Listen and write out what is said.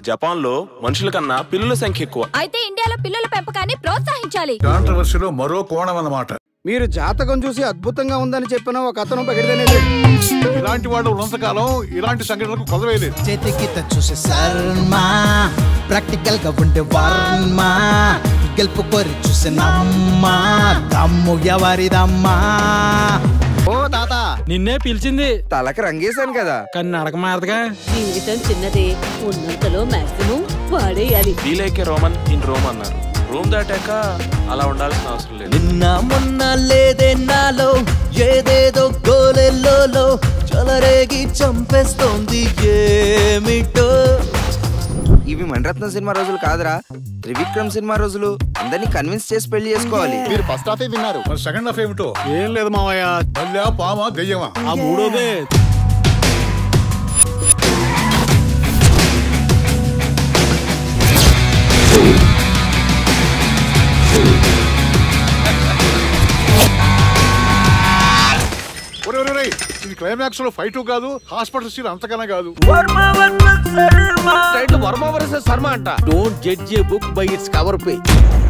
Japan లో మనుషుల కన్నా పిల్లుల సంఖ్య ఎక్కువ అయితే ఇండియాలో పిల్లల పెంపకాన్ని ప్రోత్సహించాలి కాంట్రవర్సీలో మరో కోణం అన్నమాట మీరు జాతకం చూసి అద్భుతంగా ఉందని చెప్పిన ఒక అతను బగిరిదనేది ఇలాంటి వాళ్ళు ఉన్నంతకాలం ఇలాంటి సంఘటనలకు కొదవేలేదు చేతికిత చూసే శర్మ ప్రాక్టికల్ గా ఉండే వర్మ గెలుపు కోరి చూసే నమ్మ దమ్ము ఎవరిదమ్మా ఓ తాత నిన్నే పిలిచింది తలకి రంగేశాను కదా కానీ నడక మారదుగా జీవితం చిన్నదే ఉన్నంతలో మాక్సిమం వాడేయాలి వీలైకే రోమన్ ఇన్ రోమ్ అన్నారు రూమ్ దాటాక అలా ఉండాల్సిన అవసరం లేదు నిన్న మొన్న లేదే నాలో ఏదేదో గోలెల్లో చలరేగి చంపేస్తోంది ఏమిటో ఇవి మణరత్నం సినిమా రోజులు కాదురా త్రివిక్రమ్ సినిమా రోజులు అందరినీ కన్విన్స్ చేసి పెళ్లి చేసుకోవాలి మీరు ఫస్ట్ హాఫ్ విన్నారు మరి సెకండ్ హాఫ్ ఏమిటో ఏం లేదు మావయ్య మళ్ళా పామా దెయ్యమా ఆ మూడోదే ఒరే ఒరే, ఒరే ఇది క్లైమాక్స్ లో ఫైట్ కాదు హాస్పిటల్ సీన్ అంతకన్నా కాదు వర్మ వర్సెస్ శర్మ అంట don't judge a book by its cover page